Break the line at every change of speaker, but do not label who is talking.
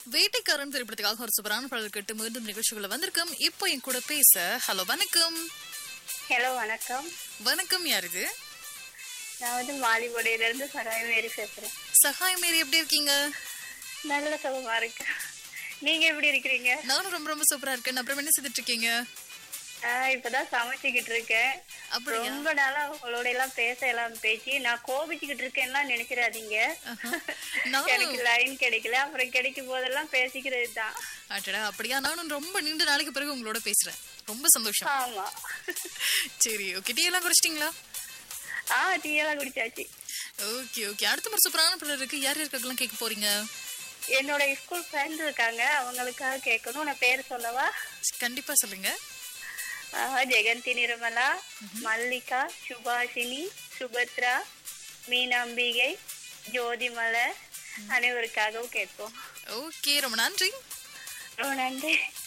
வேட்டைக்காரன் திரைப்படத்துக்காக ஒரு சூப்பரான பாடல் கேட்டு மீண்டும் நிகழ்ச்சிகளை வந்திருக்கும் இப்போ என் கூட பேச ஹலோ வணக்கம்
ஹலோ வணக்கம்
வணக்கம் யார் இது
நான் வந்து மாலிபோடையில இருந்து சகாயம் மேரி பேசுறேன்
சகாய் மேரி எப்படி இருக்கீங்க
நல்ல சுகமா இருக்கு நீங்க எப்படி இருக்கிறீங்க
நானும் ரொம்ப ரொம்ப சூப்பரா இருக்கேன் அப்புறம் என்ன செய்துட்டு இருக்கீங்க
ஆஹ் இப்பதான் சமைச்சுக்கிட்டு இருக்கேன்
அப்படியா
ரொம்ப நாளா உங்களோட எல்லாம் பேச எல்லாம் பேசி நான் கோபிச்சுக்கிட்டு இருக்கேன்லாம் நினைச்சிடாதீங்க
ஆஹா. நானும்
எனக்கு லைன் கிடைக்கல அப்புறம் கிடைக்கும் போதெல்லாம் பேசிக்கிறது தான்
அடடா அப்படியா நானும் ரொம்ப நீண்ட நாளைக்கு பிறகு உங்களோட பேசுறேன் ரொம்ப சந்தோஷம்
ஆமா
சரி ஓகே டீ எல்லாம் குடிச்சிட்டீங்களா
ஆ டீ எல்லாம் குடிச்சாச்சு
ஓகே ஓகே அடுத்த ஒரு சூப்பரான பாடல் இருக்கு யார் யாருக்கெல்லாம் கேட்க போறீங்க
என்னோட ஸ்கூல் ஃப்ரெண்ட் இருக்காங்க அவங்களுக்காக கேட்கணும் நான் பேர் சொல்லவா
கண்டிப்பா சொல்லுங்க
ஆஹ் ஜெகந்தி நிர்மலா மல்லிகா சுபாஷினி சுபத்ரா மீனாம்பிகை ஜோதிமலர் அனைவருக்காகவும் கேட்போம்
ஓகே ரொம்ப நன்றி
ரொம்ப நன்றி